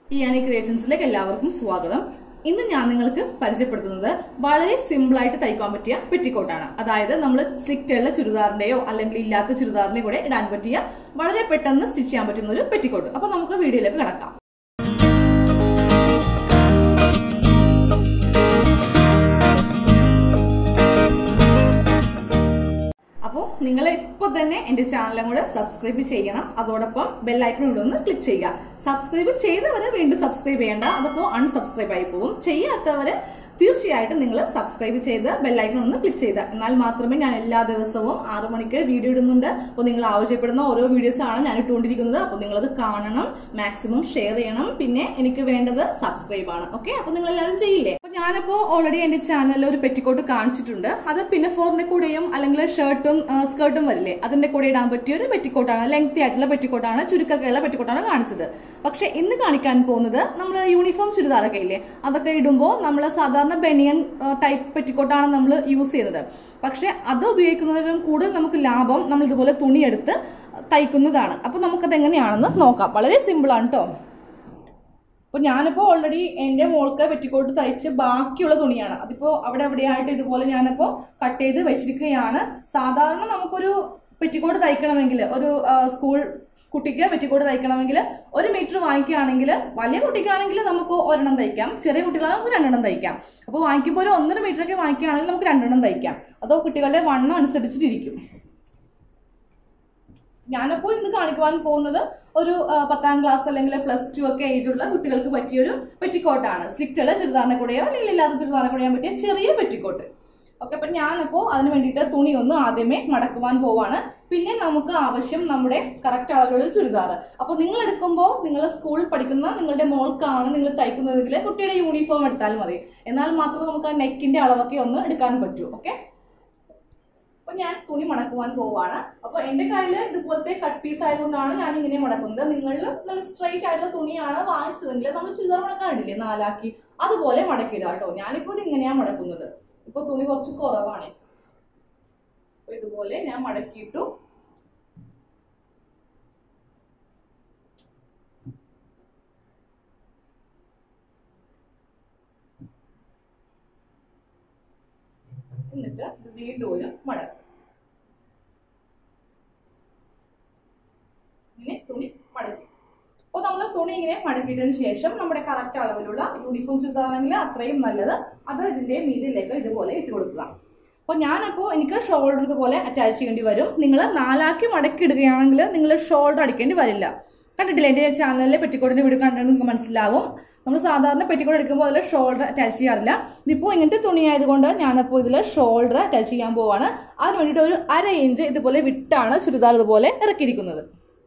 ഈ ആനി ക്രിയേഷൻസിലേക്ക് എല്ലാവർക്കും സ്വാഗതം ഇന്ന് ഞാൻ നിങ്ങൾക്ക് പരിചയപ്പെടുത്തുന്നത് വളരെ സിമ്പിൾ ആയിട്ട് തയ്ക്കാൻ പറ്റിയ പെറ്റിക്കോട്ടാണ് അതായത് നമ്മൾ സ്ലിക്റ്റ് ഉള്ള ചുരിദാറിന്റെയോ അല്ലെങ്കിൽ ഇല്ലാത്ത ചുരിദാറിന്റെയോ കൂടെ ഇടാൻ പറ്റിയ വളരെ പെട്ടെന്ന് സ്റ്റിച്ച് ചെയ്യാൻ പറ്റുന്ന ഒരു പെറ്റിക്കോട്ട് അപ്പൊ നമുക്ക് വീഡിയോയിലേക്ക് കിടക്കാം അപ്പോൾ നിങ്ങൾ ഇപ്പോൾ തന്നെ എന്റെ ചാനലും കൂടെ സബ്സ്ക്രൈബ് ചെയ്യണം അതോടൊപ്പം ബെല്ലൈക്കൺ കൂടെ ഒന്ന് ക്ലിക്ക് ചെയ്യുക സബ്സ്ക്രൈബ് ചെയ്തവരെ വീണ്ടും സബ്സ്ക്രൈബ് ചെയ്യേണ്ട അതപ്പോൾ അൺസബ്സ്ക്രൈബ് ആയി പോകും ചെയ്യാത്തവര് തീർച്ചയായിട്ടും നിങ്ങൾ സബ്സ്ക്രൈബ് ചെയ്ത് ബെല്ലൈക്കൺ ഒന്ന് ക്ലിക്ക് ചെയ്ത എന്നാൽ മാത്രമേ ഞാൻ എല്ലാ ദിവസവും ആറു മണിക്ക് വീഡിയോ ഇടുന്നുണ്ട് അപ്പോൾ നിങ്ങൾ ആവശ്യപ്പെടുന്ന ഓരോ വീഡിയോസ് ആണ് ഞാൻ ഇട്ടുകൊണ്ടിരിക്കുന്നത് അപ്പോൾ നിങ്ങളത് കാണണം മാക്സിമം ഷെയർ ചെയ്യണം പിന്നെ എനിക്ക് വേണ്ടത് സബ്സ്ക്രൈബ് ആണ് ഓക്കെ അപ്പോൾ നിങ്ങൾ എല്ലാവരും ചെയ്യില്ലേ അപ്പോൾ ഞാനിപ്പോൾ ഓൾറെഡി എന്റെ ചാനലിൽ ഒരു പെറ്റിക്കോട്ട് കാണിച്ചിട്ടുണ്ട് അത് പിന്നെ ഫോറിന്റെ കൂടെയും അല്ലെങ്കിൽ ഷർട്ടും സ്കേർട്ടും വരില്ലേ അതിന്റെ കൂടെ ഇടാൻ പറ്റിയ ഒരു പെറ്റിക്കോട്ടാണ് ലെങ്തി ആയിട്ടുള്ള പെറ്റിക്കോട്ടാണ് ചുരുക്കൊക്കെയുള്ള പെറ്റിക്കോട്ടാണ് കാണിച്ചത് പക്ഷെ ഇന്ന് കാണിക്കാൻ പോകുന്നത് നമ്മൾ യൂണിഫോം ചുരിദാറൊക്കെ ഇല്ലേ അതൊക്കെ ഇടുമ്പോൾ നമ്മൾ സാധാരണ ബനിയൻ ടൈപ്പ് പെറ്റിക്കോട്ടാണ് നമ്മൾ യൂസ് ചെയ്യുന്നത് പക്ഷെ അത് ഉപയോഗിക്കുന്നതിലും കൂടുതൽ നമുക്ക് ലാഭം നമ്മൾ ഇതുപോലെ തുണിയെടുത്ത് തയ്ക്കുന്നതാണ് അപ്പൊ നമുക്കത് എങ്ങനെയാണെന്ന് നോക്കാം വളരെ സിമ്പിൾ ആണ് കേട്ടോ അപ്പൊ ഞാനിപ്പോ ഓൾറെഡി എന്റെ മോൾക്ക് പെറ്റിക്കോട്ട് തയ്ച്ച് ബാക്കിയുള്ള തുണിയാണ് അതിപ്പോ അവിടെ എവിടെയായിട്ട് ഇതുപോലെ ഞാനിപ്പോ കട്ട് ചെയ്ത് വെച്ചിരിക്കുകയാണ് സാധാരണ നമുക്കൊരു പെറ്റിക്കോട്ട് തയ്ക്കണമെങ്കിൽ ഒരു സ്കൂൾ കുട്ടിക്ക് പെറ്റിക്കോട്ട് തയ്ക്കണമെങ്കിൽ ഒരു മീറ്റർ വാങ്ങിക്കുകയാണെങ്കിൽ വലിയ കുട്ടിക്കാണെങ്കിൽ നമുക്ക് ഒരെണ്ണം തയ്ക്കാം ചെറിയ കുട്ടികളാണെങ്കിൽ രണ്ടെണ്ണം തയ്ക്കാം അപ്പോൾ വാങ്ങിക്കുമ്പോൾ ഒരു ഒന്നര മീറ്റർ ഒക്കെ വാങ്ങിക്കുകയാണെങ്കിൽ നമുക്ക് രണ്ടെണ്ണം തയ്ക്കാം അതോ കുട്ടികളുടെ വണ്ണം അനുസരിച്ചിട്ടിരിക്കും ഞാനിപ്പോൾ ഇന്ന് കാണിക്കുവാൻ പോകുന്നത് ഒരു പത്താം ക്ലാസ് അല്ലെങ്കിൽ പ്ലസ് ടു ഒക്കെ ഏജുള്ള കുട്ടികൾക്ക് പറ്റിയൊരു പെറ്റിക്കോട്ടാണ് സ്ലിക്റ്റുള്ള ചുരിദാറിനെ കൂടെയോ അല്ലെങ്കിൽ ഇല്ലാത്ത ചുരിദാറിനെ കൂടെയോ പറ്റിയ ചെറിയ പെറ്റിക്കോട്ട് ഓക്കെ അപ്പൊ ഞാനിപ്പോൾ അതിന് വേണ്ടിയിട്ട് തുണി ഒന്ന് ആദ്യമേ മടക്കുവാൻ പോവാണ് പിന്നെ നമുക്ക് ആവശ്യം നമ്മുടെ കറക്റ്റ് അളവിലുള്ള ചുരിദാർ അപ്പോൾ നിങ്ങൾ എടുക്കുമ്പോൾ നിങ്ങൾ സ്കൂളിൽ പഠിക്കുന്ന നിങ്ങളുടെ മോൾക്കാണ് നിങ്ങൾ തയ്ക്കുന്നതെങ്കിൽ കുട്ടിയുടെ യൂണിഫോം എടുത്താൽ മതി എന്നാൽ മാത്രമേ നമുക്ക് ആ നെക്കിന്റെ അളവൊക്കെ ഒന്ന് എടുക്കാൻ പറ്റൂ ഓക്കെ അപ്പൊ ഞാൻ തുണി മടക്കുവാൻ പോവാണ് അപ്പൊ എന്റെ കയ്യിൽ ഇതുപോലത്തെ കട്ട് പീസ് ആയതുകൊണ്ടാണ് ഞാൻ ഇങ്ങനെ മടക്കുന്നത് നിങ്ങളിൽ നല്ല സ്ട്രൈറ്റ് ആയിട്ടുള്ള തുണിയാണ് വാങ്ങിച്ചതെങ്കിൽ നമ്മൾ ചുരിദാർ മടക്കാനില്ലേ നാലാക്കി അതുപോലെ മടക്കിയിടുക കേട്ടോ ഞാനിപ്പോ ഇത് ഇങ്ങനെയാ മടക്കുന്നത് ഇപ്പൊ തുണി കുറച്ച് കുറവാണ് അപ്പൊ ഇതുപോലെ ഞാൻ മടക്കിയിട്ടു എന്നിട്ട് ഇത് വീണ്ടും ഒരു മടക്കും ഇങ്ങനെ തുണി മടക്കി അപ്പോൾ നമ്മൾ തുണി ഇങ്ങനെ മടക്കിയതിനു ശേഷം നമ്മുടെ കറക്റ്റ് അളവിലുള്ള യൂണിഫോം ചുരിദാറാണെങ്കിൽ അത്രയും നല്ലത് അത് ഇതിന്റെ മീതിലേക്ക് ഇതുപോലെ ഇട്ട് കൊടുക്കുക അപ്പോൾ ഞാനപ്പോൾ എനിക്ക് ഷോൾഡർ ഇതുപോലെ അറ്റാച്ച് ചെയ്യേണ്ടി വരും നിങ്ങൾ നാലാക്കി മടക്കി ഇടുകയാണെങ്കിൽ നിങ്ങൾ ഷോൾഡർ അടിക്കേണ്ടി വരില്ല കണ്ടിട്ടില്ല എൻ്റെ ചാനലിലെ പെറ്റിക്കോട്ടിൻ്റെ വീഡിയോ കണ്ടിട്ട് നിങ്ങൾക്ക് മനസ്സിലാവും നമ്മൾ സാധാരണ പെറ്റിക്കോട്ട് എടുക്കുമ്പോൾ അതിൽ ഷോൾഡർ അറ്റാച്ച് ചെയ്യാറില്ല ഇതിപ്പോൾ ഇങ്ങനത്തെ തുണി ആയതുകൊണ്ട് ഞാനപ്പോൾ ഇതിൽ ഷോൾഡർ അറ്റാച്ച് ചെയ്യാൻ പോവാണ് അതിന് വേണ്ടിയിട്ട് ഒരു അര ഇഞ്ച് ഇതുപോലെ വിട്ടാണ് ചുരിദാർ ഇതുപോലെ ഇറക്കിയിരിക്കുന്നത്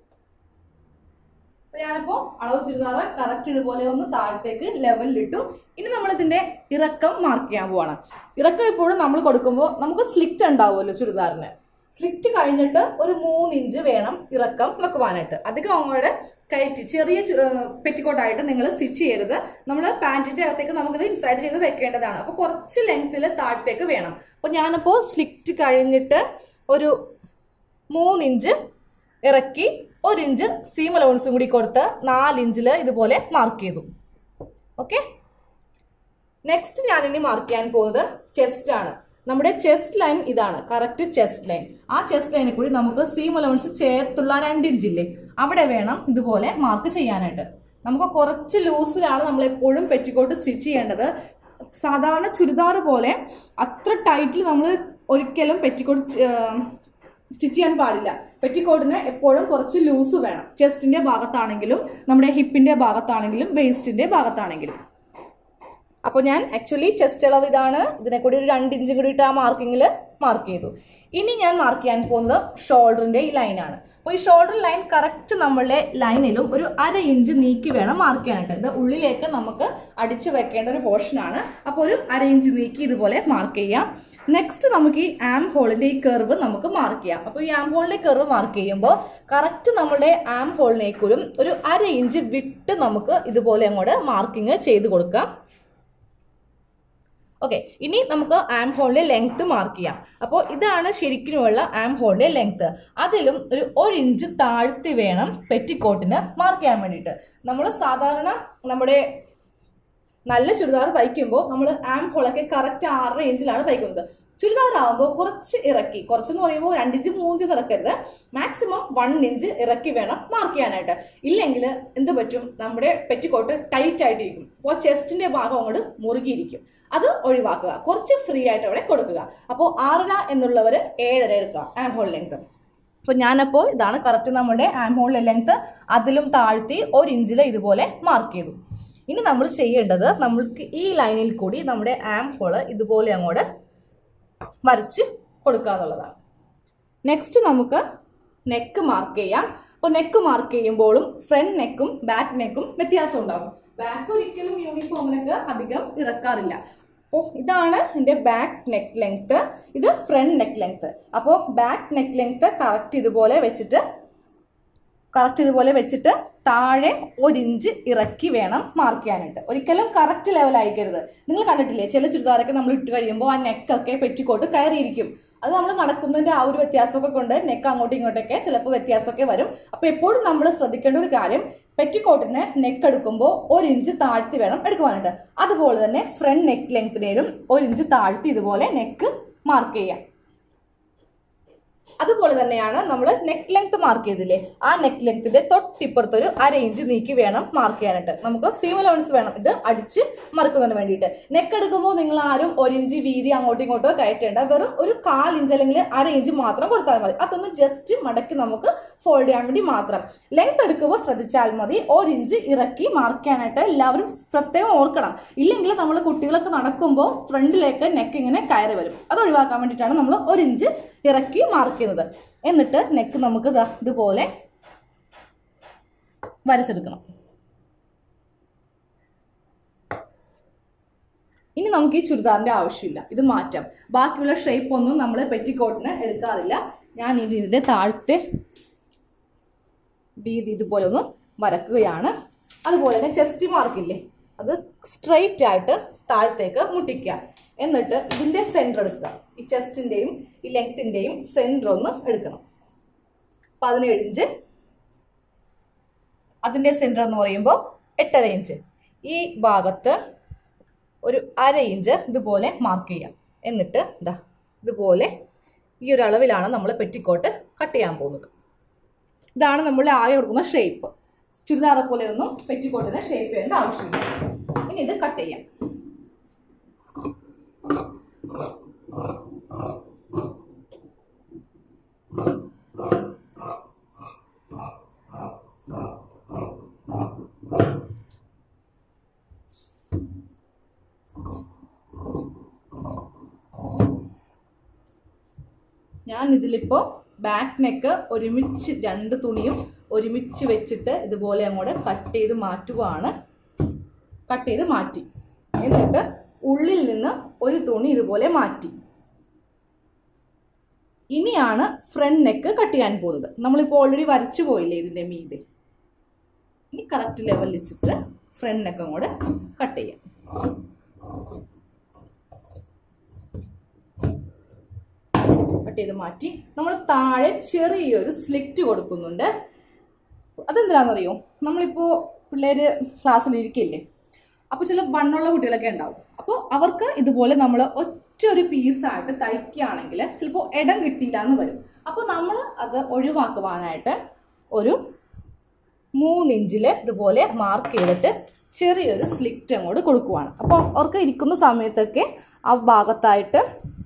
ഞാനിപ്പോ അളവ് ചുരിദാർ കറക്റ്റ് ഇതുപോലെ ഒന്ന് താഴത്തേക്ക് ലെവലിലിട്ടു ഇനി നമ്മൾ ഇതിന്റെ ഇറക്കം മാർക്ക് ചെയ്യാൻ പോവാണ് ഇറക്കം ഇപ്പോഴും നമ്മൾ കൊടുക്കുമ്പോൾ നമുക്ക് സ്ലിറ്റ് ഉണ്ടാവുമല്ലോ ചുരിദാറിന് സ്ലിറ്റ് കഴിഞ്ഞിട്ട് ഒരു മൂന്ന് ഇഞ്ച് വേണം ഇറക്കം വെക്കുവാനായിട്ട് അധികം അങ്ങോട്ട് കയറ്റി ചെറിയ പെറ്റിക്കോട്ടായിട്ട് നിങ്ങൾ സ്റ്റിച്ച് ചെയ്യരുത് നമ്മൾ പാൻറ്റിന്റെ അകത്തേക്ക് നമുക്കിത് ഇൻസൈഡ് ചെയ്ത് വെക്കേണ്ടതാണ് അപ്പോൾ കുറച്ച് ലെങ്ത്തിൽ താഴത്തേക്ക് വേണം അപ്പോൾ ഞാനിപ്പോൾ സ്ലിറ്റ് കഴിഞ്ഞിട്ട് ഒരു മൂന്നിഞ്ച് ഇറക്കി ഒരു ഇഞ്ച് സീം അലവൻസും കൂടി കൊടുത്ത് നാലിഞ്ചിൽ ഇതുപോലെ മാർക്ക് ചെയ്തു ഓക്കെ നെക്സ്റ്റ് ഞാൻ ഇനി മാർക്ക് ചെയ്യാൻ പോകുന്നത് ചെസ്റ്റ് ആണ് നമ്മുടെ ചെസ്റ്റ് ലൈൻ ഇതാണ് കറക്റ്റ് ചെസ്റ്റ് ലൈൻ ആ ചെസ്റ്റ് ലൈനിൽ കൂടി നമുക്ക് സീം അലവൻസ് ചേർത്തുള്ള രണ്ട് ഇഞ്ചില്ലേ അവിടെ വേണം ഇതുപോലെ മാർക്ക് ചെയ്യാനായിട്ട് നമുക്ക് കുറച്ച് ലൂസിലാണ് നമ്മൾ എപ്പോഴും പെറ്റിക്കോട്ട് സ്റ്റിച്ച് ചെയ്യേണ്ടത് സാധാരണ ചുരിദാർ പോലെ അത്ര ടൈറ്റിൽ നമ്മൾ ഒരിക്കലും പെറ്റിക്കോട്ട് സ്റ്റിച്ച് ചെയ്യാൻ പാടില്ല പെറ്റിക്കോട്ടിന് എപ്പോഴും കുറച്ച് ലൂസ് വേണം ചെസ്റ്റിന്റെ ഭാഗത്താണെങ്കിലും നമ്മുടെ ഹിപ്പിന്റെ ഭാഗത്താണെങ്കിലും വേസ്റ്റിന്റെ ഭാഗത്താണെങ്കിലും അപ്പോൾ ഞാൻ ആക്ച്വലി ചെസ്റ്റ് അളവ് ഇതാണ് ഇതിനെ കൂടി ഒരു രണ്ട് ഇഞ്ചും കൂടി ഇട്ട് ആ മാർക്കിങ്ങിൽ മാർക്ക് ചെയ്തു ഇനി ഞാൻ മാർക്ക് ചെയ്യാൻ പോകുന്നത് ഷോൾഡറിന്റെ ഈ ലൈനാണ് അപ്പോൾ ഈ ഷോൾഡർ ലൈൻ കറക്റ്റ് നമ്മളുടെ ലൈനിലും ഒരു അര ഇഞ്ച് നീക്കി വേണം മാർക്ക് ചെയ്യാനായിട്ട് ഇത് ഉള്ളിലേക്ക് നമുക്ക് അടിച്ചു വെക്കേണ്ട ഒരു പോർഷനാണ് അപ്പോൾ ഒരു അര ഇഞ്ച് നീക്കി ഇതുപോലെ മാർക്ക് ചെയ്യാം നെക്സ്റ്റ് നമുക്ക് ഈ ആം ഹോളിന്റെ ഈ കർവ് നമുക്ക് മാർക്ക് ചെയ്യാം അപ്പോൾ ഈ ആം ഹോളിന്റെ കർവ് മാർക്ക് ചെയ്യുമ്പോൾ കറക്റ്റ് നമ്മുടെ ആം ഹോളിനേക്കൊരു ഒരു അര ഇഞ്ച് വിട്ട് നമുക്ക് ഇതുപോലെ അങ്ങോട്ട് മാർക്കിങ് ചെയ്ത് കൊടുക്കാം ഓക്കെ ഇനി നമുക്ക് ആം ഹോളിന്റെ ലെങ്ത് മാർക്ക് ചെയ്യാം അപ്പോൾ ഇതാണ് ശരിക്കുമുള്ള ആം ഹോളിന്റെ ലെങ്ത് അതിലും ഒരു ഒരു ഇഞ്ച് താഴ്ത്തി വേണം പെറ്റിക്കോട്ടിന് മാർക്ക് ചെയ്യാൻ വേണ്ടിയിട്ട് നമ്മൾ സാധാരണ നമ്മുടെ നല്ല ചുരിദാർ തയ്ക്കുമ്പോൾ നമ്മൾ ആം ഹോളൊക്കെ കറക്റ്റ് ആറര ഇഞ്ചിലാണ് തയ്ക്കുന്നത് ചുരിദാർ ആകുമ്പോൾ കുറച്ച് ഇറക്കി കുറച്ചെന്ന് പറയുമ്പോൾ രണ്ട് ഇഞ്ച് മൂന്ന് ഇഞ്ച് ഇറക്കരുത് മാക്സിമം വൺ ഇഞ്ച് ഇറക്കി വേണം മാർക്ക് ചെയ്യാനായിട്ട് ഇല്ലെങ്കിൽ എന്ത് പറ്റും നമ്മുടെ പെറ്റിക്കോട്ട് ടൈറ്റ് ആയിട്ടിരിക്കും അപ്പോൾ ചെസ്റ്റിന്റെ ഭാഗം അങ്ങോട്ട് മുറുകിയിരിക്കും അത് ഒഴിവാക്കുക കുറച്ച് ഫ്രീ ആയിട്ട് അവിടെ കൊടുക്കുക അപ്പോൾ ആറര എന്നുള്ളവർ ഏഴര എടുക്കുക ആം ഹോൾ ലെങ്ത് അപ്പോൾ ഞാനപ്പോൾ ഇതാണ് കറക്റ്റ് നമ്മുടെ ആം ഹോൾ ലെങ്ത് അതിലും താഴ്ത്തി ഒരു ഇഞ്ചിൽ ഇതുപോലെ മാർക്ക് ചെയ്തു ഇനി നമ്മൾ ചെയ്യേണ്ടത് നമ്മൾക്ക് ഈ ലൈനിൽ കൂടി നമ്മുടെ ആം ഹോള് ഇതുപോലെ അങ്ങോട്ട് വരച്ച് കൊടുക്കുക എന്നുള്ളതാണ് നെക്സ്റ്റ് നമുക്ക് നെക്ക് മാർക്ക് ചെയ്യാം അപ്പോൾ നെക്ക് മാർക്ക് ചെയ്യുമ്പോഴും ഫ്രണ്ട് നെക്കും ബാക്ക് നെക്കും വ്യത്യാസം ഉണ്ടാകും ബാക്ക് ഒരിക്കലും യൂണിഫോമിനൊക്കെ അധികം ഇറക്കാറില്ല അപ്പോൾ ഇതാണ് എൻ്റെ ബാക്ക് നെക്ക് ലെങ്ത് ഇത് ഫ്രണ്ട് നെക്ക് ലെങ്ത് അപ്പോൾ ബാക്ക് നെക്ക് ലെങ്ത് കറക്റ്റ് ഇതുപോലെ വെച്ചിട്ട് കറക്റ്റ് ഇതുപോലെ വെച്ചിട്ട് താഴെ ഒരു ഇഞ്ച് ഇറക്കി വേണം മാർക്ക് ചെയ്യാനായിട്ട് ഒരിക്കലും കറക്റ്റ് ലെവൽ ആയിക്കരുത് നിങ്ങൾ കണ്ടിട്ടില്ലേ ചില ചുരിദാറൊക്കെ നമ്മൾ ഇട്ട് കഴിയുമ്പോൾ ആ നെക്കൊക്കെ പെറ്റിക്കോട്ട് കയറിയിരിക്കും അത് നമ്മൾ നടക്കുന്നതിന്റെ ആ ഒരു വ്യത്യാസമൊക്കെ കൊണ്ട് നെക്ക് അങ്ങോട്ടും ഇങ്ങോട്ടൊക്കെ ചിലപ്പോൾ വ്യത്യാസമൊക്കെ വരും അപ്പോൾ എപ്പോഴും നമ്മൾ ശ്രദ്ധിക്കേണ്ട ഒരു കാര്യം പെറ്റിക്കോട്ടിന് നെക്ക് എടുക്കുമ്പോൾ ഒരു ഇഞ്ച് താഴ്ത്തി വേണം എടുക്കുവാനായിട്ട് അതുപോലെ തന്നെ ഫ്രണ്ട് നെക്ക് ലെങ്ത്തിനേലും ഒരു ഇഞ്ച് താഴ്ത്തി ഇതുപോലെ നെക്ക് മാർക്ക് ചെയ്യാം അതുപോലെ തന്നെയാണ് നമ്മൾ നെക്ക് ലെങ്ത് മാർക്ക് ചെയ്തില്ലേ ആ നെക്ക് ലെങ്ത്തിന്റെ തൊട്ടിപ്പുറത്ത് ഒരു അര ഇഞ്ച് നീക്കി വേണം മാർക്ക് ചെയ്യാനായിട്ട് നമുക്ക് സീം അലവൻസ് വേണം ഇത് അടിച്ച് മറക്കുന്നതിന് വേണ്ടിയിട്ട് നെക്ക് എടുക്കുമ്പോൾ നിങ്ങൾ ആരും ഒരു ഇഞ്ച് വീതി അങ്ങോട്ടും ഇങ്ങോട്ടോ കയറ്റേണ്ട വെറും ഒരു കാൽ ഇഞ്ച് അല്ലെങ്കിൽ അര ഇഞ്ച് മാത്രം കൊടുത്താൽ മതി അതൊന്ന് ജസ്റ്റ് മടക്കി നമുക്ക് ഫോൾഡ് ചെയ്യാൻ വേണ്ടി മാത്രം ലെങ്ത് എടുക്കുമ്പോൾ ശ്രദ്ധിച്ചാൽ മതി ഒരു ഇഞ്ച് ഇറക്കി മാർക്ക് ചെയ്യാനായിട്ട് എല്ലാവരും പ്രത്യേകം ഓർക്കണം ഇല്ലെങ്കിൽ നമ്മൾ കുട്ടികളൊക്കെ നടക്കുമ്പോൾ ഫ്രണ്ടിലേക്ക് നെക്ക് ഇങ്ങനെ കയറി വരും അത് ഒഴിവാക്കാൻ വേണ്ടിയിട്ടാണ് നമ്മൾ ഒരു ഇഞ്ച് ഇറക്കി മാർക്ക് ചെയ്യുന്നത് എന്നിട്ട് നെക്ക് നമുക്ക് ദാ ഇതുപോലെ വരച്ചെടുക്കണം ഇനി നമുക്ക് ഈ ചുരിദാറിന്റെ ആവശ്യമില്ല ഇത് മാറ്റാം ബാക്കിയുള്ള ഷേപ്പ് ഒന്നും നമ്മൾ പെറ്റിക്കോട്ടിന് എടുക്കാറില്ല ഞാൻ ഇനി ഇതിന്റെ താഴത്തെ വീതി ഇതുപോലെ ഒന്ന് വരക്കുകയാണ് അതുപോലെ തന്നെ ചെസ്റ്റ് മാർക്കില്ലേ അത് സ്ട്രെയിറ്റ് ആയിട്ട് താഴത്തേക്ക് മുട്ടിക്കുക എന്നിട്ട് ഇതിന്റെ സെന്റർ എടുക്കുക ഈ ചെസ്റ്റിന്റെയും ഈ ലെങ്ത്തിന്റെയും സെന്റർ ഒന്ന് എടുക്കണം പതിനേഴ് ഇഞ്ച് അതിന്റെ സെന്റർ എന്ന് പറയുമ്പോൾ എട്ടര ഇഞ്ച് ഈ ഭാഗത്ത് ഒരു അര ഇഞ്ച് ഇതുപോലെ മാർക്ക് ചെയ്യാം എന്നിട്ട് ഇതാ ഇതുപോലെ ഈ ഒരു അളവിലാണ് നമ്മൾ പെറ്റിക്കോട്ട് കട്ട് ചെയ്യാൻ പോകുന്നത് ഇതാണ് നമ്മൾ ആകെ കൊടുക്കുന്ന ഷേപ്പ് ചുരിദാറെ പോലെ ഒന്നും പെറ്റിക്കോട്ടിന് ഷേപ്പ് ചെയ്യേണ്ട ആവശ്യമില്ല ഇനി ഇത് കട്ട് ചെയ്യാം ഞാൻ ഇതിലിപ്പോൾ ബാക്ക് നെക്ക് ഒരുമിച്ച് രണ്ട് തുണിയും ഒരുമിച്ച് വെച്ചിട്ട് ഇതുപോലെ അങ്ങോട്ട് കട്ട് ചെയ്ത് മാറ്റുകയാണ് കട്ട് ചെയ്ത് മാറ്റി എന്നിട്ട് ഉള്ളിൽ നിന്ന് ഒരു തുണി ഇതുപോലെ മാറ്റി ഇനിയാണ് ഫ്രണ്ട് നെക്ക് കട്ട് ചെയ്യാൻ പോകുന്നത് നമ്മളിപ്പോൾ ഓൾറെഡി വരച്ചു പോയില്ലേ ഇതിന്റെ മീതെ ഇനി കറക്റ്റ് ലെവലിൽ വെച്ചിട്ട് ഫ്രണ്ട് നെക്ക് അങ്ങോട്ട് കട്ട് ചെയ്യാം കട്ട് ചെയ്ത് മാറ്റി നമ്മൾ താഴെ ചെറിയൊരു സ്ലിറ്റ് കൊടുക്കുന്നുണ്ട് അതെന്തിനാണെന്നറിയോ നമ്മളിപ്പോൾ പിള്ളേര് ക്ലാസ്സിൽ ഇരിക്കില്ലേ അപ്പോൾ ചില വണ്ണുള്ള കുട്ടികളൊക്കെ ഉണ്ടാവും അപ്പോൾ അവർക്ക് ഇതുപോലെ നമ്മൾ ഒറ്റ ഒരു പീസായിട്ട് തയ്ക്കുകയാണെങ്കിൽ ചിലപ്പോൾ ഇടം കിട്ടിയില്ല എന്ന് വരും അപ്പോൾ നമ്മൾ അത് ഒഴിവാക്കുവാനായിട്ട് ഒരു മൂന്നിഞ്ചിൽ ഇതുപോലെ മാർക്ക് ചെയ്തിട്ട് ചെറിയൊരു സ്ലിറ്റ് അങ്ങോട്ട് കൊടുക്കുവാണ് അപ്പോൾ അവർക്ക് ഇരിക്കുന്ന സമയത്തൊക്കെ ആ ഭാഗത്തായിട്ട്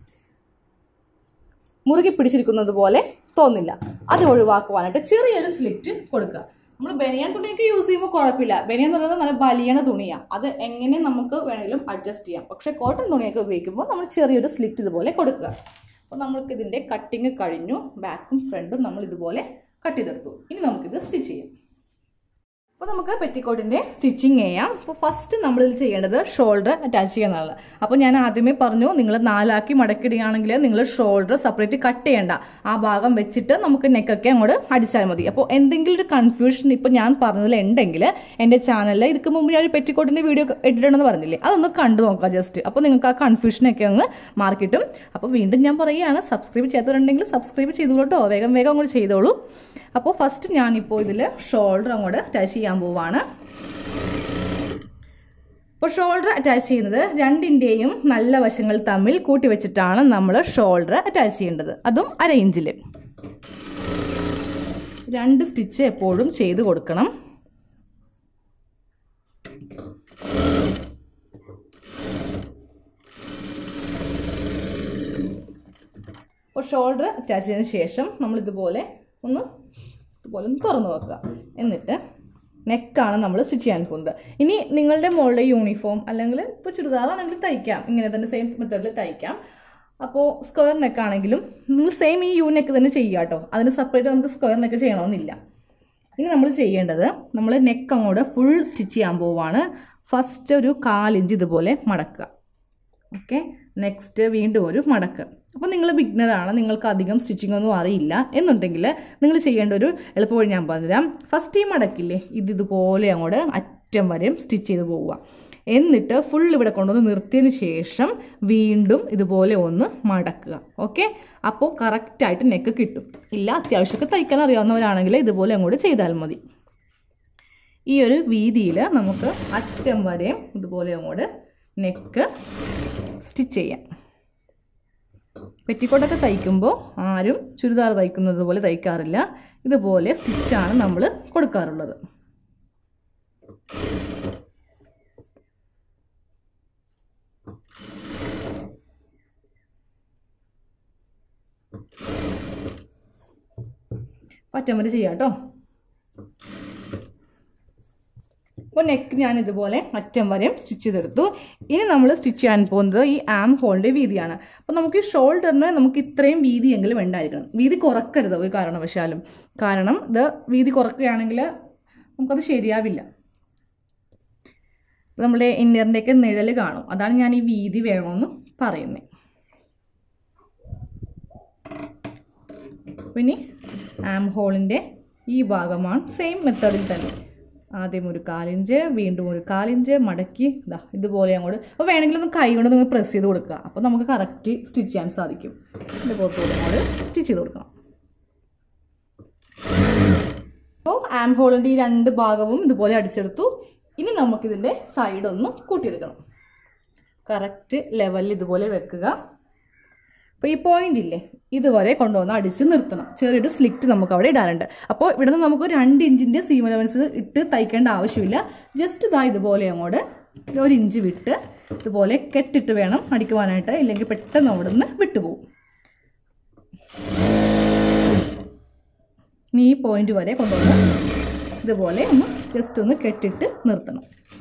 മുറുകി പിടിച്ചിരിക്കുന്നത് പോലെ തോന്നില്ല അത് ഒഴിവാക്കുവാനായിട്ട് ചെറിയൊരു സ്ലിറ്റ് കൊടുക്കുക നമ്മൾ ബനിയൻ തുണിയൊക്കെ യൂസ് ചെയ്യുമ്പോൾ കുഴപ്പമില്ല ബനിയൻ എന്ന് പറയുന്നത് നല്ല വലിയണ തുണിയാണ് അത് എങ്ങനെ നമുക്ക് വേണമെങ്കിലും അഡ്ജസ്റ്റ് ചെയ്യാം പക്ഷെ കോട്ടൺ തുണിയൊക്കെ ഉപയോഗിക്കുമ്പോൾ നമ്മൾ ചെറിയൊരു സ്ലിറ്റ് ഇതുപോലെ കൊടുക്കുക അപ്പോൾ നമ്മൾക്ക് ഇതിൻ്റെ കട്ടിങ് കഴിഞ്ഞു ബാക്കും ഫ്രണ്ടും നമ്മൾ ഇതുപോലെ കട്ട് ചെയ്തെടുത്തു ഇനി നമുക്കിത് സ്റ്റിച്ച് ചെയ്യാം അപ്പോൾ നമുക്ക് പെറ്റിക്കോട്ടിൻ്റെ സ്റ്റിച്ചിങ് ചെയ്യാം അപ്പോൾ ഫസ്റ്റ് നമ്മൾ ഇത് ചെയ്യേണ്ടത് ഷോൾഡർ അറ്റാച്ച് ചെയ്യാന്നുള്ളത് അപ്പോൾ ഞാൻ ആദ്യമേ പറഞ്ഞു നിങ്ങൾ നാലാക്കി മടക്കിടുകയാണെങ്കിൽ നിങ്ങൾ ഷോൾഡർ സെപ്പറേറ്റ് കട്ട് ചെയ്യേണ്ട ആ ഭാഗം വെച്ചിട്ട് നമുക്ക് നെക്കൊക്കെ അങ്ങോട്ട് അടിച്ചാൽ മതി അപ്പോൾ എന്തെങ്കിലും ഒരു കൺഫ്യൂഷൻ ഇപ്പോൾ ഞാൻ പറഞ്ഞതിൽ ഉണ്ടെങ്കിൽ എൻ്റെ ചാനലിൽ ഇതിക്ക് മുമ്പ് ഞാൻ ഒരു പെറ്റിക്കോട്ടിൻ്റെ വീഡിയോ ഇട്ടിട്ടുണ്ടെന്ന് പറഞ്ഞില്ലേ അതൊന്ന് കണ്ടു നോക്കാം ജസ്റ്റ് അപ്പോൾ നിങ്ങൾക്ക് ആ കൺഫ്യൂഷനൊക്കെ അങ്ങ് മാർക്കിട്ടും അപ്പോൾ വീണ്ടും ഞാൻ പറയുകയാണ് സബ്സ്ക്രൈബ് ചെയ്യാത്തവരുണ്ടെങ്കിൽ സബ്സ്ക്രൈബ് ചെയ്തോളൂ കേട്ടോ വേഗം വേഗം അങ്ങോട്ട് ചെയ്തോളൂ അപ്പോൾ ഫസ്റ്റ് ഞാനിപ്പോൾ ഇതിൽ ഷോൾഡർ അങ്ങോട്ട് അറ്റാച്ച് ചെയ്യാൻ പോവാണ് ഇപ്പോൾ ഷോൾഡർ അറ്റാച്ച് ചെയ്യുന്നത് രണ്ടിൻ്റെയും നല്ല വശങ്ങൾ തമ്മിൽ കൂട്ടി വെച്ചിട്ടാണ് നമ്മൾ ഷോൾഡർ അറ്റാച്ച് ചെയ്യേണ്ടത് അതും അര ഇഞ്ചിൽ രണ്ട് സ്റ്റിച്ച് എപ്പോഴും ചെയ്ത് കൊടുക്കണം അപ്പോൾ ഷോൾഡർ അറ്റാച്ച് ചെയ്തതിന് ശേഷം നമ്മൾ ഇതുപോലെ ഒന്ന് ഇതുപോലെ ഒന്ന് തുറന്നു വെക്കുക എന്നിട്ട് നെക്കാണ് നമ്മൾ സ്റ്റിച്ച് ചെയ്യാൻ പോകുന്നത് ഇനി നിങ്ങളുടെ മോളുടെ യൂണിഫോം അല്ലെങ്കിൽ ഇപ്പോൾ ചുരിദാറാണെങ്കിൽ തയ്ക്കാം ഇങ്ങനെ തന്നെ സെയിം മെത്തേഡിൽ തയ്ക്കാം അപ്പോൾ സ്ക്വയർ നെക്കാണെങ്കിലും നിങ്ങൾ സെയിം ഈ യു നെക്ക് തന്നെ ചെയ്യുക കേട്ടോ അതിന് സെപ്പറേറ്റ് നമുക്ക് സ്ക്വയർ നെക്ക് ചെയ്യണമെന്നില്ല ഇനി നമ്മൾ ചെയ്യേണ്ടത് നമ്മൾ നെക്ക് അങ്ങോട്ട് ഫുൾ സ്റ്റിച്ച് ചെയ്യാൻ പോവാണ് ഫസ്റ്റ് ഒരു കാലിഞ്ച് ഇതുപോലെ മടക്കുക ഓക്കെ നെക്സ്റ്റ് വീണ്ടും ഒരു മടക്ക് അപ്പോൾ നിങ്ങൾ ബിഗ്നറാണ് നിങ്ങൾക്ക് അധികം സ്റ്റിച്ചിങ് ഒന്നും അറിയില്ല എന്നുണ്ടെങ്കിൽ നിങ്ങൾ ചെയ്യേണ്ട ഒരു എളുപ്പവഴി ഞാൻ പറഞ്ഞുതരാം ഫസ്റ്റ് ഈ മടക്കില്ലേ ഇത് ഇതുപോലെ അങ്ങോട്ട് അറ്റം വരെയും സ്റ്റിച്ച് ചെയ്ത് പോവുക എന്നിട്ട് ഫുൾ ഇവിടെ കൊണ്ടുവന്ന് നിർത്തിയതിന് ശേഷം വീണ്ടും ഇതുപോലെ ഒന്ന് മടക്കുക ഓക്കെ അപ്പോൾ കറക്റ്റായിട്ട് നെക്ക് കിട്ടും ഇല്ല അത്യാവശ്യമൊക്കെ തയ്ക്കാൻ അറിയാവുന്നവരാണെങ്കിൽ ഇതുപോലെ അങ്ങോട്ട് ചെയ്താൽ മതി ഈ ഒരു വീതിയിൽ നമുക്ക് അറ്റം വരെയും ഇതുപോലെ അങ്ങോട്ട് നെക്ക് സ്റ്റിച്ച് ചെയ്യാം പെറ്റിക്കോട്ടൊക്കെ തയ്ക്കുമ്പോൾ ആരും ചുരിദാർ തയ്ക്കുന്നത് പോലെ തയ്ക്കാറില്ല ഇതുപോലെ സ്റ്റിച്ചാണ് നമ്മൾ കൊടുക്കാറുള്ളത് പറ്റം വരെ ചെയ്യാം കേട്ടോ അപ്പോൾ നെക്ക് ഞാൻ ഇതുപോലെ അറ്റം വരെയും സ്റ്റിച്ച് ചെയ്തെടുത്തു ഇനി നമ്മൾ സ്റ്റിച്ച് ചെയ്യാൻ പോകുന്നത് ഈ ആം ഹോളിൻ്റെ വീതിയാണ് അപ്പോൾ നമുക്ക് ഈ ഷോൾഡറിന് നമുക്ക് ഇത്രയും വീതിയെങ്കിലും ഉണ്ടായിരിക്കണം വീതി കുറക്കരുത് ഒരു കാരണവശാലും കാരണം ഇത് വീതി കുറക്കുകയാണെങ്കിൽ നമുക്കത് ശരിയാവില്ല നമ്മുടെ ഇന്നറിൻ്റെയൊക്കെ നിഴൽ കാണും അതാണ് ഞാൻ ഈ വീതി വേണമെന്ന് പറയുന്നത് പിന്നെ ആം ഹോളിൻ്റെ ഈ ഭാഗമാണ് സെയിം മെത്തേഡിൽ തന്നെ ആദ്യം ഒരു കാലിഞ്ച് വീണ്ടും ഒരു കാലിഞ്ച് മടക്കി ഇതാ ഇതുപോലെ അങ്ങോട്ട് അപ്പോൾ വേണമെങ്കിൽ ഒന്ന് കൈ കൊണ്ട് നിങ്ങൾ പ്രസ് ചെയ്ത് കൊടുക്കുക അപ്പോൾ നമുക്ക് കറക്റ്റ് സ്റ്റിച്ച് ചെയ്യാൻ സാധിക്കും ഇതിൻ്റെ പുറത്തോടെ അങ്ങോട്ട് സ്റ്റിച്ച് ചെയ്ത് കൊടുക്കണം അപ്പോൾ ആം ഹോളിൻ്റെ ഈ രണ്ട് ഭാഗവും ഇതുപോലെ അടിച്ചെടുത്തു ഇനി നമുക്കിതിൻ്റെ സൈഡ് ഒന്ന് കൂട്ടിയെടുക്കണം കറക്റ്റ് ലെവലിൽ ഇതുപോലെ വെക്കുക അപ്പോൾ ഈ പോയിന്റ് ഇല്ലേ ഇതുവരെ കൊണ്ടുവന്ന് അടിച്ച് നിർത്തണം ചെറിയൊരു സ്ലിറ്റ് നമുക്ക് അവിടെ ഇടാനുണ്ട് അപ്പോൾ ഇവിടെ നിന്ന് നമുക്ക് രണ്ട് ഇഞ്ചിൻ്റെ സീം അലവൻസ് ഇട്ട് തയ്ക്കേണ്ട ആവശ്യമില്ല ജസ്റ്റ് ഇതാ ഇതുപോലെ അങ്ങോട്ട് ഒരു ഇഞ്ച് വിട്ട് ഇതുപോലെ കെട്ടിട്ട് വേണം അടിക്കുവാനായിട്ട് ഇല്ലെങ്കിൽ പെട്ടെന്ന് അവിടെ നിന്ന് വിട്ടുപോകും ഇനി ഈ പോയിന്റ് വരെ കൊണ്ടുവന്ന് ഇതുപോലെ ഒന്ന് ജസ്റ്റ് ഒന്ന് കെട്ടിട്ട് നിർത്തണം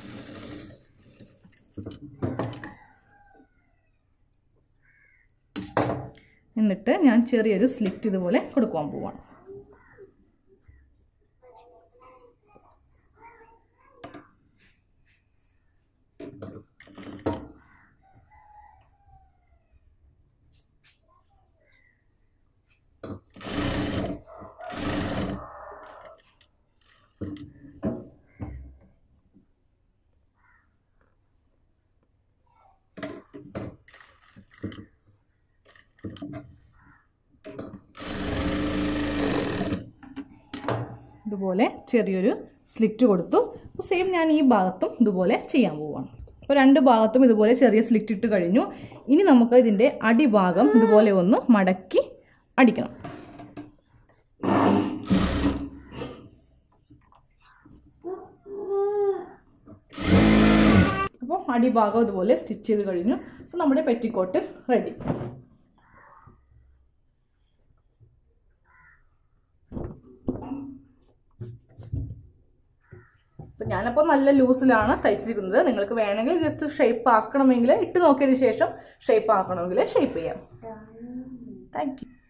എന്നിട്ട് ഞാൻ ചെറിയൊരു സ്ലിറ്റ് ഇതുപോലെ കൊടുക്കുവാൻ പോവാണ് ഇതുപോലെ ചെറിയൊരു സ്ലിറ്റ് കൊടുത്തു അപ്പോൾ സെയിം ഞാൻ ഈ ഭാഗത്തും ഇതുപോലെ ചെയ്യാൻ പോവുകയാണ് അപ്പോൾ രണ്ട് ഭാഗത്തും ഇതുപോലെ ചെറിയ സ്ലിറ്റ് ഇട്ട് കഴിഞ്ഞു ഇനി നമുക്ക് ഇതിൻ്റെ അടിഭാഗം ഇതുപോലെ ഒന്ന് മടക്കി അടിക്കണം അപ്പോൾ അടിഭാഗം ഇതുപോലെ സ്റ്റിച്ച് ചെയ്ത് കഴിഞ്ഞു അപ്പോൾ നമ്മുടെ പെറ്റിക്കോട്ട് റെഡി അപ്പം ഞാനപ്പോൾ നല്ല ലൂസിലാണ് തയ്ച്ചിരിക്കുന്നത് നിങ്ങൾക്ക് വേണമെങ്കിൽ ജസ്റ്റ് ഷേപ്പ് ആക്കണമെങ്കിൽ ഇട്ട് നോക്കിയതിന് ശേഷം ഷേപ്പ് ആക്കണമെങ്കിൽ ഷേപ്പ് ചെയ്യാം താങ്ക് യു